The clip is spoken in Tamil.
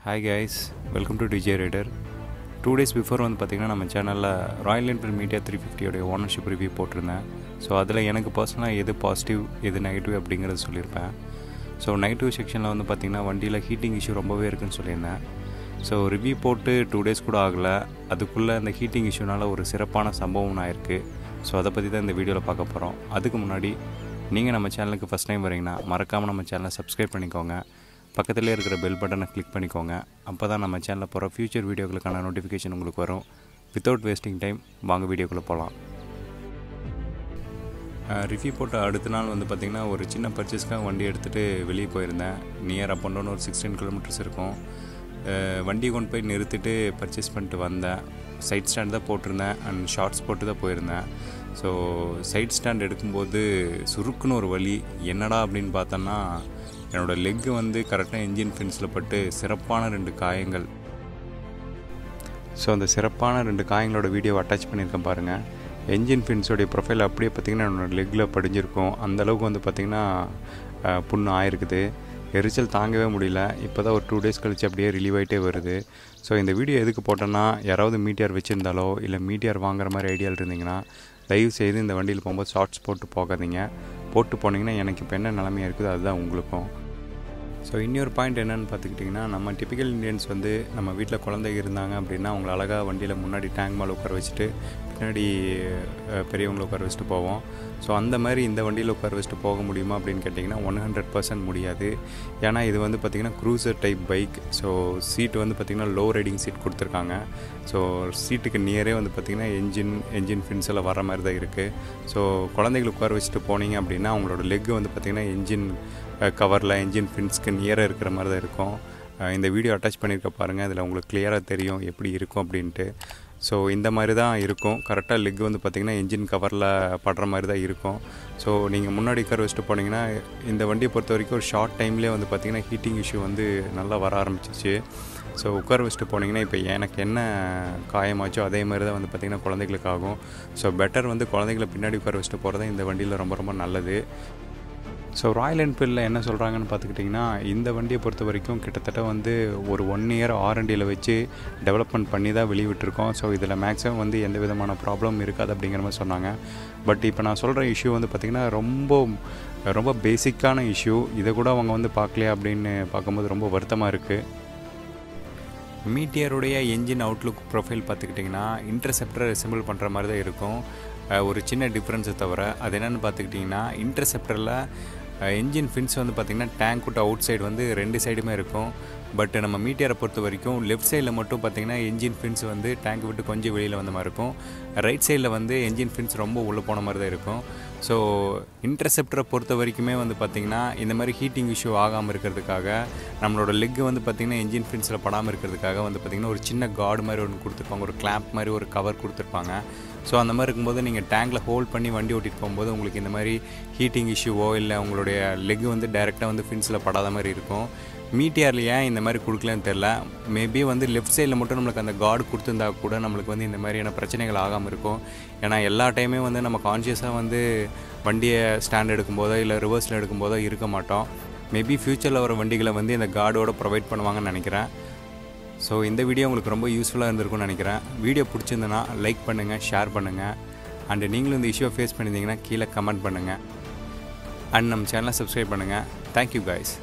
hi guys welcome to DJ rider two days before வந்து பார்த்திங்கன்னா நம்ம சேனலில் ராயல் என்ஃபீல்ட் மீடியா த்ரீ ஃபிஃப்டியோடைய ஓனர்ஷிப் ரிவ்யூ போட்டிருந்தேன் ஸோ அதில் எனக்கு பர்சனலாக எது பாசிட்டிவ் எது நெகட்டிவ் அப்படிங்கிறத சொல்லியிருப்பேன் ஸோ நெகட்டிவ் செக்ஷனில் வந்து பார்த்திங்கன்னா வண்டியில் ஹீட்டிங் இஷ்யூ ரொம்பவே இருக்குன்னு சொல்லியிருந்தேன் ஸோ ரிவ்யூ போட்டு டூ டேஸ் கூட ஆகலை அதுக்குள்ளே அந்த ஹீட்டிங் இஷ்யூனால் ஒரு சிறப்பான சம்பவம் ஆயிருக்கு ஸோ அதை பற்றி தான் இந்த வீடியோவில் பார்க்க போகிறோம் அதுக்கு முன்னாடி நீங்கள் நம்ம சேனலுக்கு ஃபஸ்ட் டைம் வரீங்கன்னா மறக்காமல் நம்ம சேனலை சப்ஸ்கிரைப் பண்ணிக்கோங்க பக்கத்துலேயே இருக்கிற பெல் பட்டனை கிளிக் பண்ணிக்கோங்க அப்போ தான் நம்ம சேனலில் போகிற ஃப்யூச்சர் வீடியோக்களுக்கான நோட்டிஃபிகேஷன் உங்களுக்கு வரும் வித்தவுட் வேஸ்டிங் டைம் வாங்க வீடியோக்குள்ளே போகலாம் ரிவ்யூ போட்ட அடுத்த நாள் வந்து பார்த்திங்கன்னா ஒரு சின்ன பர்ச்சேஸ்க்காக வண்டி எடுத்துகிட்டு வெளியே போயிருந்தேன் நியர் அப் அண்ட் ஒரு சிக்ஸ்டீன் கிலோமீட்டர்ஸ் இருக்கும் அஹ் வண்டி கொண்டு போய் நிறுத்திட்டு பர்ச்சேஸ் பண்ணிட்டு வந்தேன் சைட் ஸ்டாண்ட் தான் போட்டிருந்தேன் அண்ட் ஷார்ட்ஸ் போட்டு தான் போயிருந்தேன் ஸோ சைட் ஸ்டாண்ட் எடுக்கும்போது சுருக்குன்னு ஒரு வழி என்னடா அப்படின்னு பார்த்தோன்னா என்னோடய லெக்கு வந்து கரெக்டாக என்ஜின் ஃபின்ஸில் பட்டு சிறப்பான ரெண்டு காயங்கள் ஸோ அந்த சிறப்பான ரெண்டு காயங்களோட வீடியோ அட்டாச் பண்ணியிருக்கேன் பாருங்கள் என்ஜின் ஃபின்ஸோடைய ப்ரொஃபைல் அப்படியே பார்த்திங்கன்னா என்னோடய லெக்கில் படிஞ்சிருக்கும் அந்தளவுக்கு வந்து பார்த்திங்கன்னா அஹ், புண்ணு ஆயிருக்குது எரிச்சல் தாங்கவே முடியல இப்போ தான் ஒரு டூ டேஸ் கழிச்சு அப்படியே ரிலீவ் ஆகிட்டே வருது ஸோ இந்த வீடியோ எதுக்கு போட்டேன்னா யாராவது மீட்டியார் வச்சுருந்தாலோ இல்லை மீட்டியார் வாங்குற மாதிரி ஐடியாவில் இருந்தீங்கன்னா தயவு செய்து இந்த வண்டியில் போகும்போது ஷார்ட்ஸ் போட்டு போகாதீங்க போட்டு போனீங்கன்னா எனக்கு இப்போ என்ன நிலமையாக இருக்குதோ அதுதான் உங்களுக்கும் ஸோ இன்னொரு பாயிண்ட் என்னென்னு பார்த்துக்கிட்டிங்கன்னா நம்ம டிபிக்கல் இந்தியன்ஸ் வந்து நம்ம வீட்டில் குழந்தைங்க இருந்தாங்க அப்படின்னா அவங்கள அழகாக வண்டியில் முன்னாடி டேங்க் மேலே உட்கார வச்சுட்டு பின்னாடி அஹ், பெரியவங்களை உட்கார வச்சுட்டு போவோம் ஸோ அந்த மாதிரி இந்த வண்டியில் உட்கார வச்சுட்டு போக முடியுமா அப்படின்னு கேட்டிங்கன்னா ஒன் ஹண்ட்ரட் பர்சன்ட் முடியாது ஏன்னா இது வந்து பார்த்திங்கன்னா cruiser type bike so seat வந்து பார்த்திங்கன்னா லோ ரைடிங் சீட் கொடுத்துருக்காங்க ஸோ சீட்டுக்கு நியரே வந்து பார்த்திங்கன்னா என்ஜின் என்ஜின் ஃபின்ஸ் எல்லாம் வர மாதிரி தான் இருக்குது ஸோ குழந்தைகளை உட்கார வச்சுட்டு போனீங்க அப்படின்னா அவங்களோட லெக் வந்து பார்த்திங்கன்னா என்ஜின் கவரில் என்ஜின் ஃபின்ஸ்க்கு நியராக இருக்கிற மாதிரி தான் இருக்கும் அஹ் இந்த வீடியோ அட்டாச் பண்ணியிருக்க பாருங்கள் அதில் உங்களுக்கு கிளியராக தெரியும் எப்படி இருக்கும் அப்படின்ட்டு ஸோ இந்த மாதிரி தான் இருக்கும் கரெக்டாக லெக் வந்து பார்த்திங்கன்னா என்ஜின் கவரில் படுற மாதிரி தான் இருக்கும் ஸோ நீங்கள் முன்னாடி உட்கார வச்சுட்டு போனீங்கன்னா இந்த வண்டியை பொறுத்த வரைக்கும் ஒரு ஷார்ட் டைம்லேயே வந்து பார்த்திங்கன்னா ஹீட்டிங் இஷ்யூ வந்து நல்லா வர ஆரம்பிச்சிச்சு ஸோ உட்கார வச்சுட்டு போனீங்கன்னா இப்போ எனக்கு என்ன காயமாச்சோ அதே மாதிரி தான் வந்து பார்த்திங்கன்னா குழந்தைகளுக்கு ஆகும் ஸோ பெட்டர் வந்து குழந்தைகளை பின்னாடி உட்கார வச்சுட்டு போகிறது இந்த வண்டியில் ரொம்ப ரொம்ப நல்லது ஸோ ராயல் என்ஃபீல்டில் என்ன சொல்கிறாங்கன்னு பார்த்துக்கிட்டிங்கன்னா இந்த வண்டியை பொறுத்த வரைக்கும் கிட்டத்தட்ட வந்து ஒரு ஒன் இயர் ஆர்என்டியில் வச்சு டெவலப்மெண்ட் பண்ணி தான் வெளிவிட்டிருக்கோம் ஸோ இதில் மேக்ஸிமம் வந்து எந்த விதமான ப்ராப்ளம் இருக்காது அப்படிங்கிற மாதிரி சொன்னாங்க பட் இப்போ நான் சொல்கிற இஷ்யூ வந்து பார்த்திங்கன்னா ரொம்ப ரொம்ப பேசிக்கான இஷ்யூ இதை கூட அவங்க வந்து பார்க்கலையா அப்படின்னு பார்க்கும்போது ரொம்ப வருத்தமாக இருக்குது மீட்டியருடைய என்ஜின் அவுட்லுக் ப்ரொஃபைல் பார்த்துக்கிட்டிங்கன்னா இன்டர்செப்டரை ரிசம்பிள் பண்ணுற மாதிரி தான் இருக்கும் அஹ் ஒரு சின்ன டிஃப்ரென்ஸை தவிர அது என்னென்னு பார்த்துக்கிட்டிங்கன்னா இன்டர்செப்டரில் என்ஜின் ஃபின்ஸ் வந்து பார்த்திங்கன்னா டேங்க் விட்டு அவுட் சைடு வந்து ரெண்டு சைடுமே இருக்கும் பட் நம்ம மீட்டியரை பொறுத்த வரைக்கும் லெஃப்ட் சைடில் மட்டும் பார்த்திங்கன்னா என்ஜின் ஃபின்ஸ் வந்து டேங்க் விட்டு கொஞ்சம் வெளியில் வந்த மாதிரி இருக்கும் ரைட் சைடில் வந்து என்ஜின் ஃபின்ஸ் ரொம்ப உள்ளே போன மாதிரி தான் இருக்கும் ஸோ இன்டர்செப்டரை பொறுத்த வரைக்குமே வந்து பார்த்திங்கன்னா இந்த மாதிரி ஹீட்டிங் இஷ்யூ ஆகாமல் இருக்கிறதுக்காக நம்மளோட லெக்கு வந்து பார்த்திங்கன்னா என்ஜின் ஃபின்ஸில் படாமல் இருக்கிறதுக்காக வந்து பார்த்திங்கன்னா ஒரு சின்ன கார்டு மாதிரி ஒன்று கொடுத்துருப்பாங்க ஒரு கிளாம்ப் மாதிரி ஒரு கவர் கொடுத்துருப்பாங்க ஸோ அந்த மாதிரி இருக்கும்போது நீங்கள் டேங்கில் ஹோல்ட் பண்ணி வண்டி ஓட்டிட்டு போகும்போது உங்களுக்கு இந்த மாதிரி ஹீட்டிங் இஷ்யூவோ இல்லை உங்களுடைய லெக் வந்து டைரெக்டாக வந்து ஃபின்ஸில் படாத மாதிரி இருக்கும் மீட்டியாரில் ஏன் இந்த மாதிரி கொடுக்கலன்னு தெரில மேபி வந்து லெஃப்ட் சைடில் மட்டும் நம்மளுக்கு அந்த கார்டு கொடுத்துருந்தா கூட நம்மளுக்கு வந்து இந்த மாதிரியான பிரச்சனைகள் ஆகாமல் இருக்கும் ஏன்னா எல்லா டைமே வந்து நம்ம கான்ஷியஸாக வந்து வண்டியை ஸ்டாண்ட் எடுக்கும்போதோ இல்லை ரிவர்ஸில் எடுக்கும்போதோ இருக்க மாட்டோம் மேபி ஃப்யூச்சரில் வர வண்டிகளை வந்து இந்த கார்டோட ப்ரொவைட் பண்ணுவாங்கன்னு நினைக்கிறேன் ஸோ இந்த வீடியோ உங்களுக்கு ரொம்ப யூஸ்ஃபுல்லாக இருந்திருக்கும்னு நினைக்கிறேன் வீடியோ பிடிச்சிருந்தனா லைக் பண்ணுங்கள் ஷேர் பண்ணுங்கள் அண்டு நீங்களும் இந்த இஷ்யூவை ஃபேஸ் பண்ணியிருந்தீங்கன்னா கீழே கமெண்ட் பண்ணுங்கள் அண்ட் நம்ம சேனலை சப்ஸ்கிரைப் பண்ணுங்கள் தேங்க்யூ guys